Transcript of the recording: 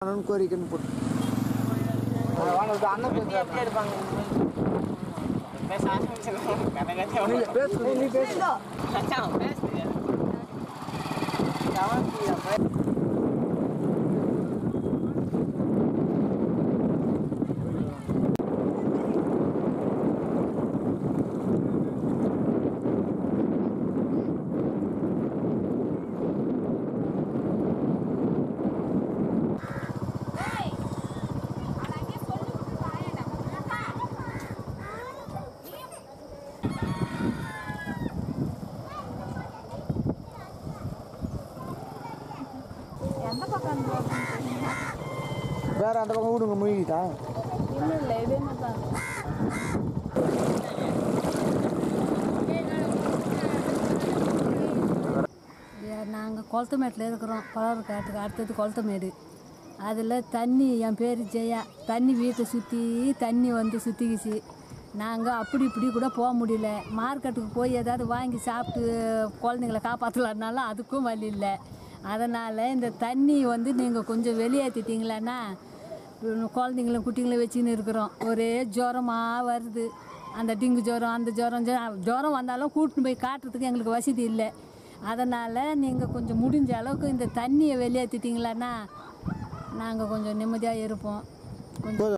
அண்ணன் கோரிக்கைன்னு போட்டு அண்ணன் எப்படி இருப்பாங்க பேச ஆரம்பிச்சிருக்காங்க கதை கதையா நீ பேசு நீ பேசு மச்சான் பேசுங்க எந்த பக்கம் வேற அந்த பக்கம் விடுங்க முழுகிட்டா இல்லை இல்லை இது என்ன தான் நாங்கள் குளத்தமேட்டில் இருக்கிறோம் பலர் காட்டுக்கு அடுத்தது குளத்தமேடு அதில் தண்ணி என் பேர் ஜெயா தண்ணி வீட்டை சுற்றி தண்ணி வந்து சுற்றிக்கிச்சு நாங்கள் அப்படி இப்படி கூட போக முடியல மார்க்கெட்டுக்கு போய் ஏதாவது வாங்கி சாப்பிட்டு குழந்தைங்கள காப்பாற்றலான்னாலும் அதுக்கும் வழி இல்லை அதனால் இந்த தண்ணி வந்து நீங்கள் கொஞ்சம் வெளியேற்றிட்டீங்களான்னா குழந்தைங்களும் குட்டிங்களும் வச்சுன்னு இருக்கிறோம் ஒரே ஜுரமாக வருது அந்த டிங்கு ஜுரம் அந்த ஜுரம் ஜுரம் ஜுரம் வந்தாலும் கூட்டின்னு போய் காட்டுறதுக்கு எங்களுக்கு வசதி இல்லை அதனால் நீங்கள் கொஞ்சம் முடிஞ்ச அளவுக்கு இந்த தண்ணியை வெளியேற்றிட்டீங்களான்னா நாங்கள் கொஞ்சம் நிம்மதியாக இருப்போம் கொஞ்சம்